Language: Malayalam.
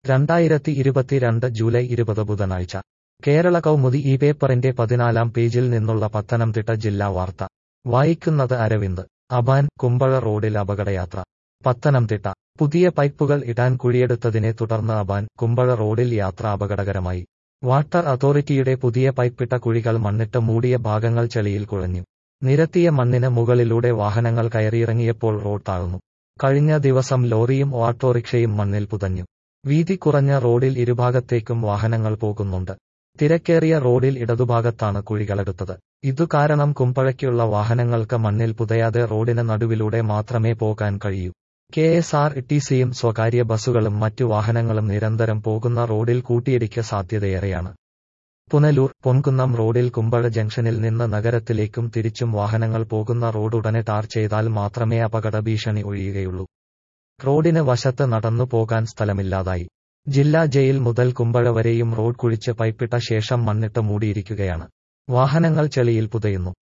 രണ്ടായിരത്തി ഇരുപത്തിരണ്ട് ജൂലൈ ഇരുപത് ബുധനാഴ്ച കേരള കൗമുദി ഈ പേപ്പറിന്റെ പതിനാലാം പേജിൽ നിന്നുള്ള പത്തനംതിട്ട ജില്ലാ വാർത്ത വായിക്കുന്നത് അരവിന്ദ് അബാൻ കുമ്പഴ റോഡിൽ അപകടയാത്ര പത്തനംതിട്ട പുതിയ പൈപ്പുകൾ ഇടാൻ കുഴിയെടുത്തതിനെ തുടർന്ന് അബാൻ കുമ്പഴ റോഡിൽ യാത്ര അപകടകരമായി വാട്ടർ അതോറിറ്റിയുടെ പുതിയ പൈപ്പിട്ട കുഴികൾ മണ്ണിട്ട് മൂടിയ ഭാഗങ്ങൾ ചെളിയിൽ കുഴഞ്ഞു നിരത്തിയ മണ്ണിന് മുകളിലൂടെ വാഹനങ്ങൾ കയറിയിറങ്ങിയപ്പോൾ റോഡ് താഴ്ന്നു കഴിഞ്ഞ ദിവസം ലോറിയും ഓട്ടോറിക്ഷയും മണ്ണിൽ പുതഞ്ഞു വീതി കുറഞ്ഞ റോഡിൽ ഇരുഭാഗത്തേക്കും വാഹനങ്ങൾ പോകുന്നുണ്ട് തിരക്കേറിയ റോഡിൽ ഇടതുഭാഗത്താണ് കുഴികളെടുത്തത് ഇതു കാരണം കുമ്പഴയ്ക്കുള്ള വാഹനങ്ങൾക്ക് മണ്ണിൽ പുതയാതെ റോഡിന് നടുവിലൂടെ മാത്രമേ പോകാൻ കഴിയൂ കെ എസ് ആർ ടി സിയും സ്വകാര്യ ബസ്സുകളും മറ്റു വാഹനങ്ങളും നിരന്തരം പോകുന്ന റോഡിൽ കൂട്ടിയിടിക്ക് സാധ്യതയേറെയാണ് പുനലൂർ പൊൻകുന്നം റോഡിൽ കുമ്പഴ ജംഗ്ഷനിൽ നിന്ന് നഗരത്തിലേക്കും തിരിച്ചും വാഹനങ്ങൾ പോകുന്ന റോഡ് ഉടനെ ടാർ ചെയ്താൽ മാത്രമേ അപകട ഭീഷണി ഒഴിയുകയുള്ളൂ റോഡിന് വശത്ത് നടന്നു പോകാൻ സ്ഥലമില്ലാതായി ജില്ലാ ജയിൽ മുതൽ കുമ്പഴ വരെയും റോഡ് കുഴിച്ച് പൈപ്പിട്ട ശേഷം മണ്ണിട്ട് മൂടിയിരിക്കുകയാണ് വാഹനങ്ങൾ ചെളിയിൽ പുതയുന്നു